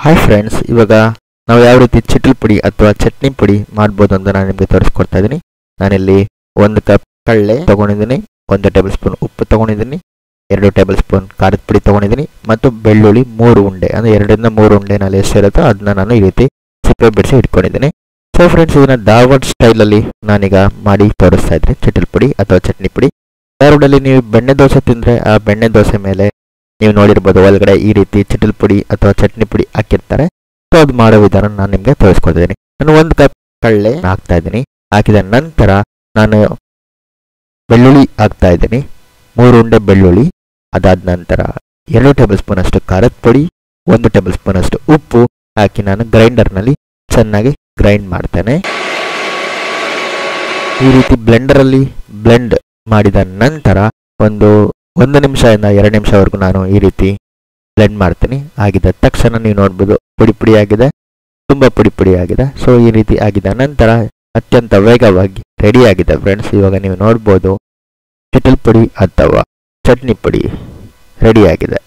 hi friends ಇವಾಗ ನಾವು ಯಾವ ರೀತಿ ಚಿಟ್ಲ್ ಪುಡಿ ಅಥವಾ ಚಟ್ನಿ ಪುಡಿ ಮಾಡ್ಬೋದು ಅಂತ ನಾನು ನಿಮಗೆ ತೋರಿಸ್ಕೊಡ್ತಾ ಇದ್ದೀನಿ ನಾನಿಲ್ಲಿ ಒಂದು ಕಪ್ ಕಳ್ಳೆ ತಗೊಂಡಿದ್ದೀನಿ ಒಂದು ಟೇಬಲ್ ಸ್ಪೂನ್ ಉಪ್ಪು ತಗೊಂಡಿದ್ದೀನಿ ಎರಡು ಟೇಬಲ್ ಸ್ಪೂನ್ ಖಾರದ ಪುಡಿ ತಗೊಂಡಿದ್ದೀನಿ ಮತ್ತು ಬೆಳ್ಳುಳ್ಳಿ ಮೂರು ಉಂಡೆ ಅಂದರೆ ಎರಡರಿಂದ ಮೂರು ಉಂಡೆನಲ್ಲಿ ಎಷ್ಟಿರುತ್ತೋ ಅದನ್ನ ನಾನು ಈ ರೀತಿ ಸಿಪ್ಪೆ ಬಿಡಿಸಿ ಇಟ್ಕೊಂಡಿದ್ದೀನಿ ಸೊ ಫ್ರೆಂಡ್ಸ್ ಇದನ್ನ ಧಾರವಾಡ ಸ್ಟೈಲಲ್ಲಿ ನಾನೀಗ ಮಾಡಿ ತೋರಿಸ್ತಾ ಇದ್ದೀನಿ ಚಿಟ್ಲ್ ಪುಡಿ ಅಥವಾ ಚಟ್ನಿ ಪುಡಿ ಧಾರವಾಡಲ್ಲಿ ನೀವು ಬೆಣ್ಣೆ ದೋಸೆ ತಿಂದರೆ ಆ ಬೆಣ್ಣೆ ದೋಸೆ ಮೇಲೆ ನೀವು ನೋಡಿರ್ಬೋದು ಒಳಗಡೆ ಈ ರೀತಿ ಚಿಟಲ್ ಪುಡಿ ಅಥವಾ ಚಟ್ನಿ ಪುಡಿ ಹಾಕಿರ್ತಾರೆ ಸೊ ಅದು ಮಾಡೋ ವಿಧಾನ ನಾನು ನಿಮಗೆ ತೋರಿಸ್ಕೊಡ್ತಿದ್ದೀನಿ ನಾನು ಒಂದು ಕಪ್ ಕಳ್ಳೆ ಹಾಕ್ತಾ ಇದ್ದೀನಿ ಹಾಕಿದ ನಂತರ ನಾನು ಬೆಳ್ಳುಳ್ಳಿ ಹಾಕ್ತಾ ಇದ್ದೀನಿ ಮೂರು ಉಂಡೆ ಬೆಳ್ಳುಳ್ಳಿ ಅದಾದ ನಂತರ ಎರಡು ಟೇಬಲ್ ಸ್ಪೂನ್ ಅಷ್ಟು ಖಾರದ ಪುಡಿ ಒಂದು ಟೇಬಲ್ ಸ್ಪೂನ್ ಅಷ್ಟು ಉಪ್ಪು ಹಾಕಿ ನಾನು ಗ್ರೈಂಡರ್ನಲ್ಲಿ ಚೆನ್ನಾಗಿ ಗ್ರೈಂಡ್ ಮಾಡ್ತೇನೆ ಈ ರೀತಿ ಬ್ಲೆಂಡರಲ್ಲಿ ಬ್ಲೆಂಡ್ ಮಾಡಿದ ನಂತರ ಒಂದು ಒಂದು ನಿಮಿಷದಿಂದ ಎರಡು ನಿಮಿಷವರೆಗೂ ನಾನು ಈ ರೀತಿ ಬ್ಲೆಂಡ್ ಮಾಡ್ತೀನಿ ಆಗಿದ ತಕ್ಷಣ ನೀವು ನೋಡ್ಬೋದು ಪುಡಿ ಪುಡಿ ಆಗಿದೆ ತುಂಬ ಪುಡಿ ಪುಡಿ ಆಗಿದೆ ಸೊ ಈ ರೀತಿ ಆಗಿದ ನಂತರ ಅತ್ಯಂತ ವೇಗವಾಗಿ ರೆಡಿ ಆಗಿದೆ ಫ್ರೆಂಡ್ಸ್ ಇವಾಗ ನೀವು ನೋಡ್ಬೋದು ಚಿಟಲ್ ಪುಡಿ ಅಥವಾ ಚಟ್ನಿ ಪುಡಿ ರೆಡಿ ಆಗಿದೆ